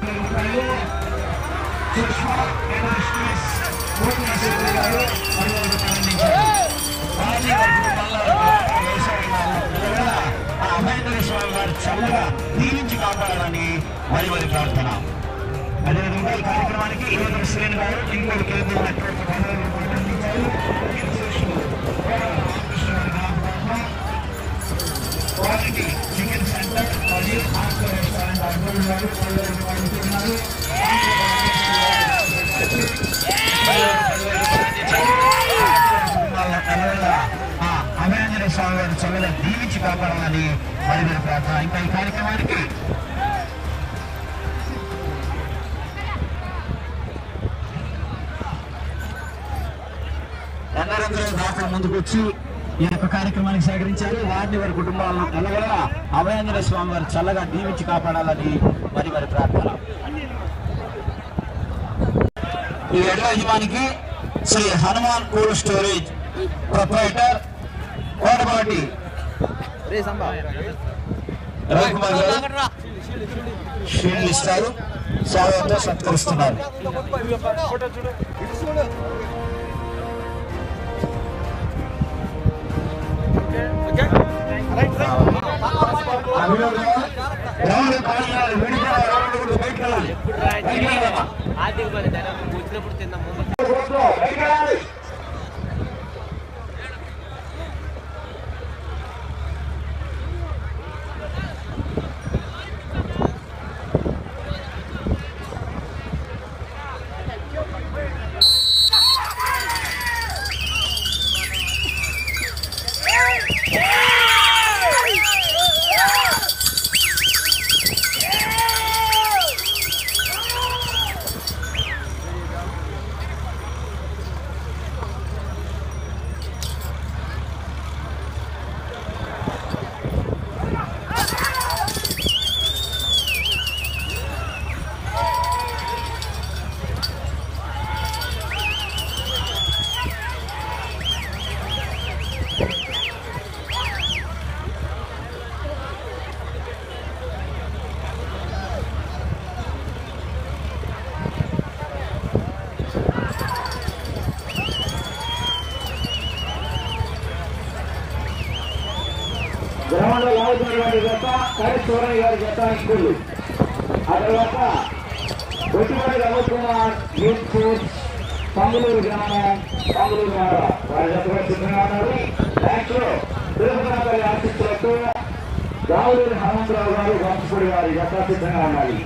రూపాయలు సుష్మా ఇండస్ట్రీస్ కోటినేశ్వరి గారు పదివేల రూపాయలు అందించారు రాజీ వర్గం వల్ల వ్యవసాయ పిల్లల ఆ అభయంకర స్వామి వారు చల్లగా దీవించి కాపాడాలని మరి మరి ప్రార్థన అదేవిధంగా ఈ కార్యక్రమానికి యువత శ్రేణి గారు ఇంకోటి కేంద్ర నెట్వర్క్ పదివేల రూపాయలు అందించారు కీర్తిశేషులు కోడ రామకృష్ణ గారి జ్ఞాపకార్థం క్వాలిటీ చికెన్ సెంటర్ మరియు ఆస్కర్ రెస్టారెంట్ అర్జున్ గారు పదివేల రూపాయలు ఇస్తున్నారు అభయాంజనేయ స్వామి వారి చల్లగా దీవించి కాపాడాలని మరి మరి ప్రార్థన ఇంకా ఈ కార్యక్రమానికి ఎందరెందరో దాతలు ముందుకు వచ్చి ఈ యొక్క కార్యక్రమానికి సహకరించారు వారిని వారి కుటుంబాలను ఎల్లగల అభయాంజనేయ స్వామి వారు చల్లగా దీవించి కాపాడాలని మరి మరి ప్రార్థన ఈ ఎడ్ల యజమానికి Shri Hanuman cold storage proprietor Kotapati Ravikumar గారు షీల్డ్ ఇస్తారు సేవతో సత్కరిస్తున్నారు అభినవ్ గారు, గ్రౌండ్ ఖాళీ చేయాలి. విడిపోవాలి. ఎవరు కూడా బయటికి వెళ్ళాలి. బయటికి వెళ్ళాలి. ఆర్థిక పని వచ్చినప్పుడు తిన్నాం ముందు కోర్టులో బయటికి వెళ్ళాలి. గ్రౌండ్లో లాగుతున్నటువంటి జత కరి సూరయ్య గారి జత స్కూల్ ఆ తర్వాత బొట్టిపల్లి రమకుమార్ యూత్ స్పోర్ట్స్ పంగులూరు గ్రామం పంగులూరు వాడ వారి జత కూడా సిద్ధంగా ఉన్నారు మ్యాచ్ లో తిరుపతి ఆశిస్తులతో రావులూరి హనుమంతరావు గారు వంశపూడి వారి జత సిద్ధంగా ఉండాలి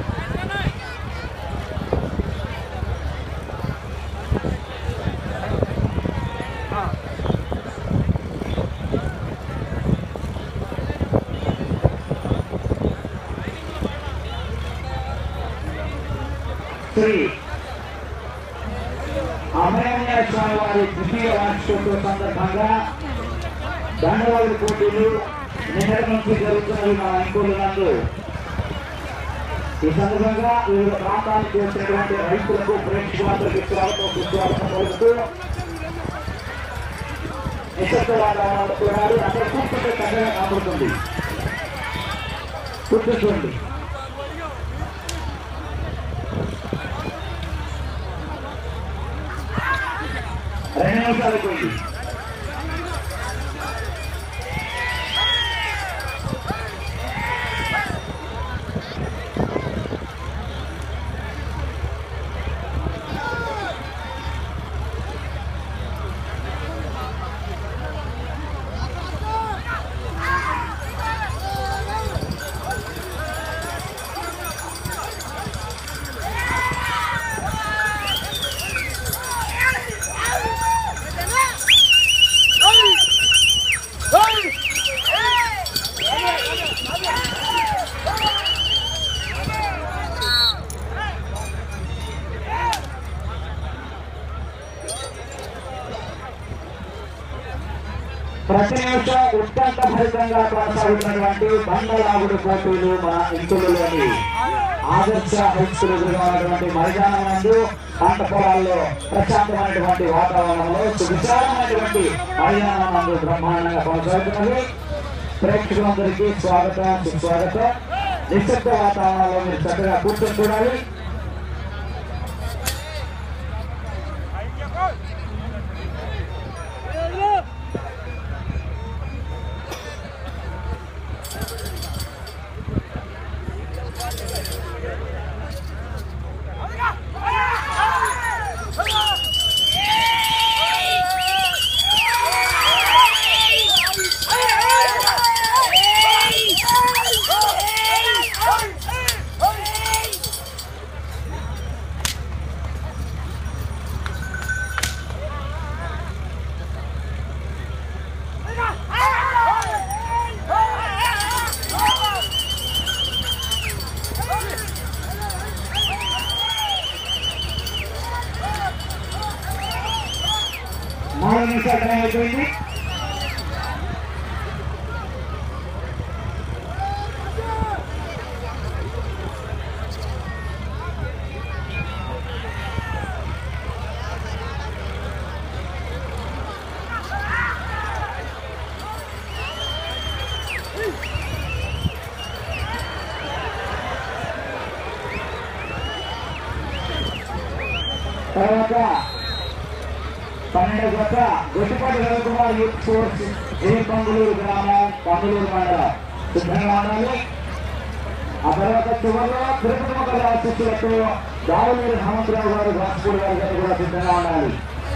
శ్రీ అభయాంజనేయ స్వామి వారి ద్వితీయ వార్షికోత్సవ సందర్భంగా దండవారి పోటీలు నిన్నటి నుంచి జరుగుతున్నవి మా అంకులు నందు ఈ సందర్భంగా వివిధ ప్రాంతాలకు వచ్చినటువంటి రైతులకు ప్రేక్షకులందరికీ స్వాగతం సుస్వాగతం పలుకుతూ నిశ్శబ్ద వాతావరణంలో కూడాలి అక్కడ కూర్చుంటే చక్కగా కనబడుతుంది కూర్చోండి రెండు నిమిషాలు అయిపోయింది ప్రతి నిమిషం ఉత్కంఠ ఫలితంగా కొనసాగుతున్నటువంటి బండలాగుడు పోటీలు మన ఇంకులలోని ఆదర్శ హైస్కూల్ ఎదురుగా ఉన్నటువంటి మైదానం నందు పంట పొలాల్లో ప్రశాంతమైనటువంటి వాతావరణంలో సువిశాలమైనటువంటి మైదానం నందు బ్రహ్మాండంగా కొనసాగుతున్నది ప్రేక్షకులందరికీ స్వాగతం సుస్వాగతం నిశ్శబ్ద వాతావరణంలో మీరు చక్కగా కూర్చొని చూడాలి మూడు నిమిషాలు టైం అయిపోయింది తర్వాత పన్నెండు గత గొట్టిపాటి రవికుమార్ యూత్ స్పోర్ట్స్ ఏ పంగులూరు గ్రామం పంగులూరు మండలం సిద్ధంగా ఉండాలి ఆ తర్వాత చివరిలో తిరుపతి మొక్కల ఆశిస్తులతో దావులూరు హనుమంతరావు గారు రాజ్పూర్ గారి గారు కూడా సిద్ధంగా ఉండాలి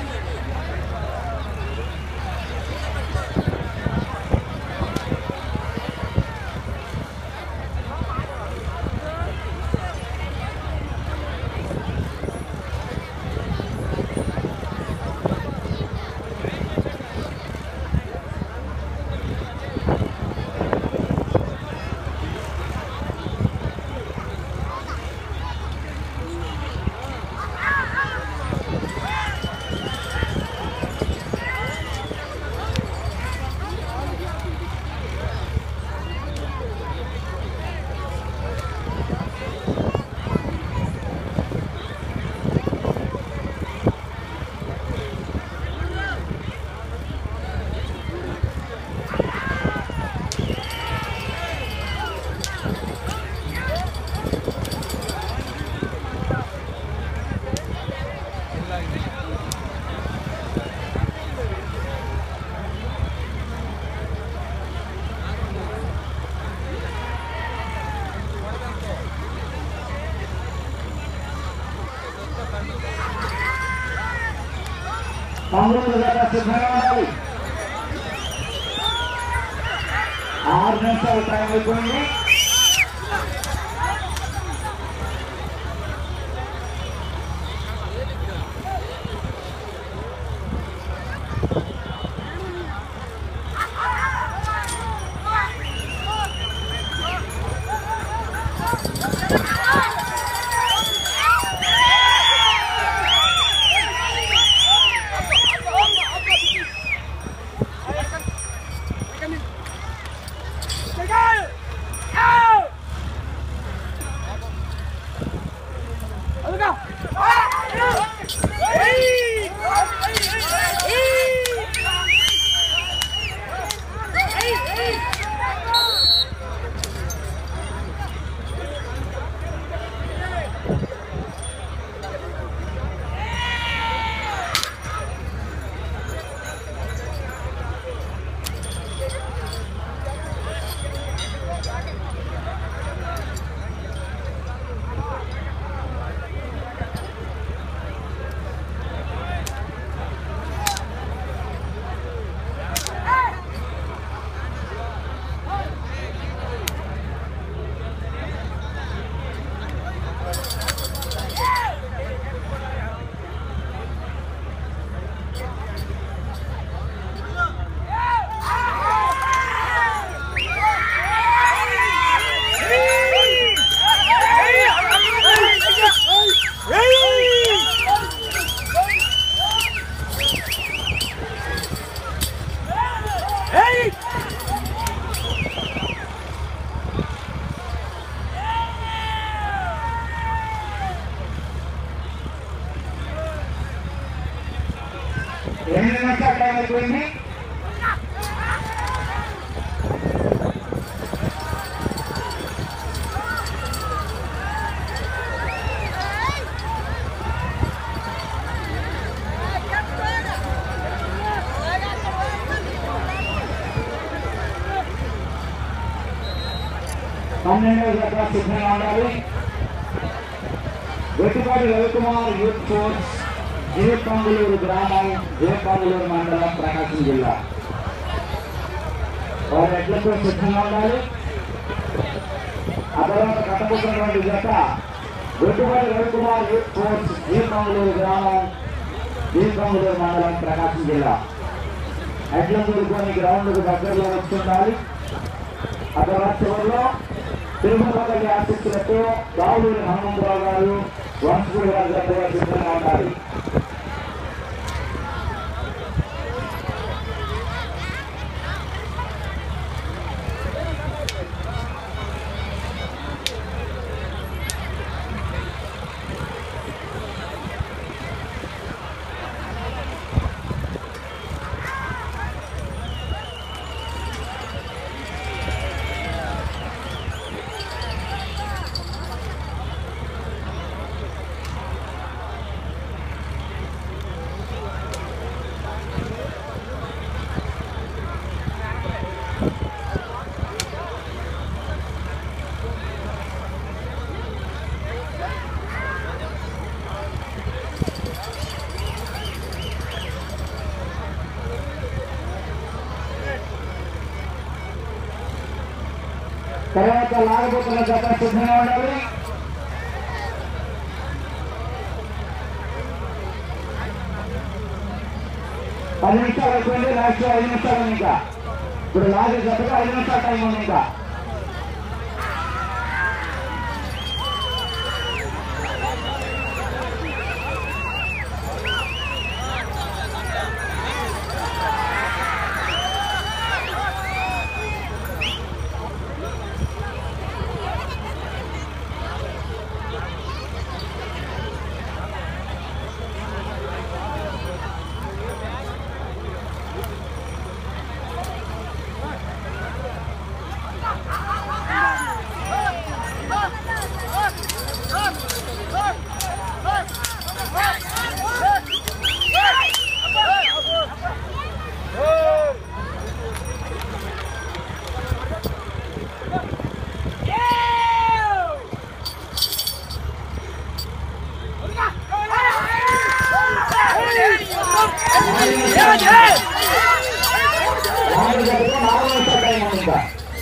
పంగులూరు గత సిద్ధంగా ఉండాలి ఆరు నిమిషాలు టైం అయిపోయింది ఎనిమిది నిమిషాలు టైం అయిపోయింది పన్నెండవ జత సిద్ధంగా ఉండాలి వెట్టుపాటి రవికుమార్ యూత్ ఫోర్స్ జీవపంగులూరు గ్రామం జీవపంగులూరు మండలం ప్రకాశం జిల్లా వారి ఎడ్లతో సిద్ధంగా ఉండాలి ఆ తర్వాత కట్టబోతున్నటువంటి జత వెట్టుపాటి రవికుమార్ యూత్ ఫోర్స్ జీవపంగులూరు గ్రామం జీవపంగులూరు మండలం ప్రకాశం జిల్లా ఎడ్ల దూరుకొని గ్రౌండ్కు దగ్గరలో వస్తుండాలి ఆ తర్వాత చివరిలో తిరుమల ఆసక్తులతో రావులూరి హనుమంతరావు గారు వంశపూడి గారి దగ్గర సిద్ధంగా ఉండాలి తర్వాత లాగబోతున్న జత సిద్ధంగా ఉండాలి పది నిమిషాలు అయిపోయింది లాస్ట్ ఐదు నిమిషాలు ఉంది ఇంకా ఇప్పుడు లాగే జతగా ఐదు నిమిషాల టైం ఉంది ఇంకా నాలుగు జతగా నాలుగు నిమిషాల టైం ఉంది ఇంకా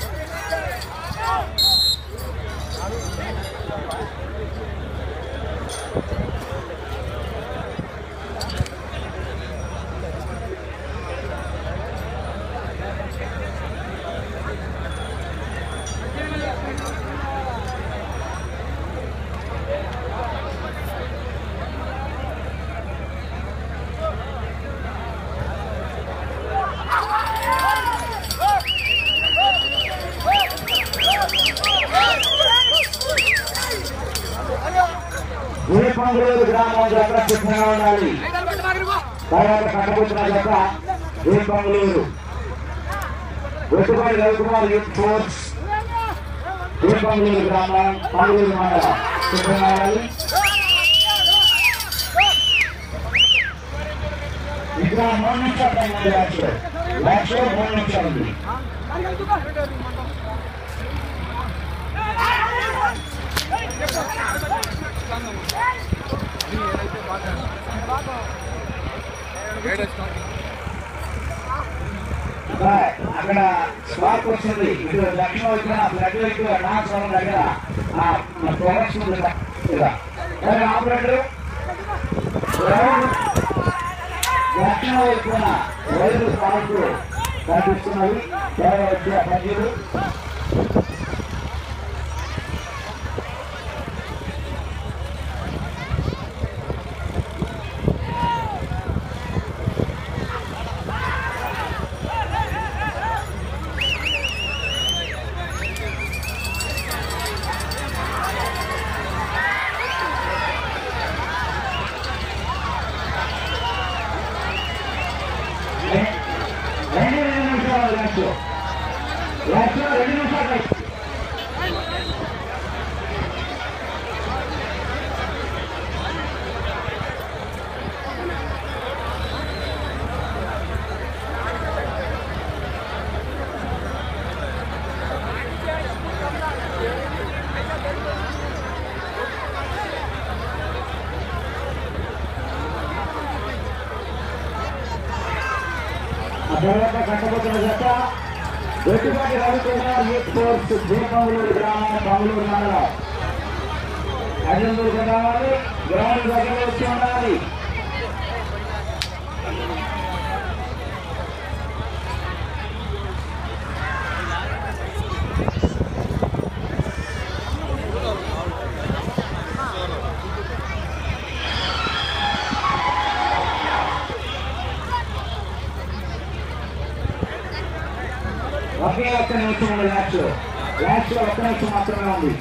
వీరపంగులూరు గ్రామం జత సిద్ధంగా ఉండాలి తర్వాత కట్టబుచ్చిన జత వీరపంగులూరు వెట్టుబడి రవికుమార్ యూత్ ఫోర్స్ వీరపంగులూరు గ్రామం పంగులూరు మండలం సిద్ధంగా ఉండాలి ఇక్కడ మూడు నిమిషాలు టైం ఉంది మ్యాచ్ మ్యాచ్ మూడు నిమిషాలు ఉంది బాయ్. అక్కడ స్పాట్ వస్తుంది ఇటు దక్షిణ వైపున బ్లడ్ వైపు నాగస్వరం దగ్గర ఆ ప్రొడక్ట్స్ ఉంది ఇక్కడ. మరి ఆపరేటర్ గ్రౌండ్ దక్షిణ వైపున వైరు స్పాట్ కనిపిస్తున్నవి త్వరగా వచ్చే పన్నీరు రెండు రెండు నిమిషాలు మ్యాచ్ మ్యాచ్ రెండు నిమిషాలు Thank తర్వాత కట్టబోతున్న జత వెట్టుబాటి రవికుమార్ యూత్ ఫోర్స్ జే పంగులూరు గ్రామం పంగులూరు మండలం అజందూరు కావాలి గ్రౌండ్ దగ్గర వచ్చి ఉండాలి ఒకే ఒక్క నిమిషం ఉంది ల్యాచ్ లో ల్యాచ్ లో ఒక్క నిమిషం మాత్రమే ఉంది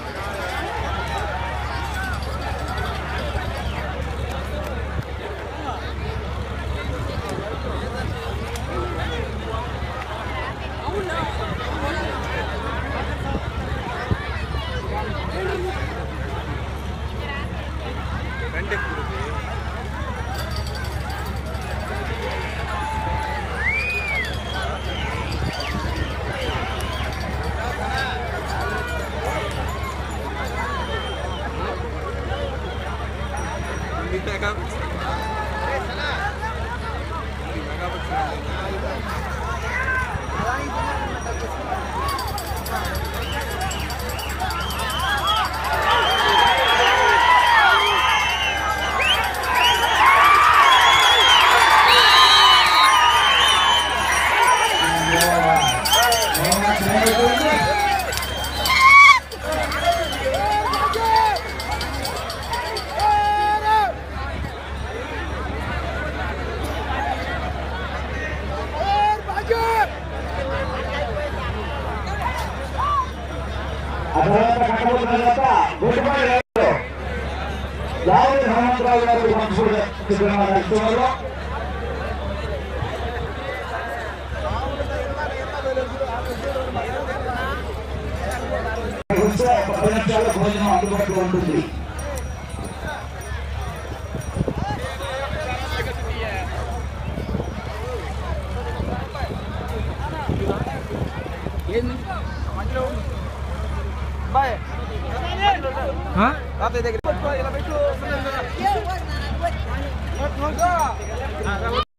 ఆ తర్వాత కట్టబోతున్న జత వెట్టుబాటి రవిలో లావుడి హనుమంతరావు గారు పంచుకున్నారు ఒక పది నిమిషాల్లో భోజనం అందుబాటులో ఉంటుంది బాయ్ ఆ? తాతయ్య దగ్గర ఇలా పెట్టు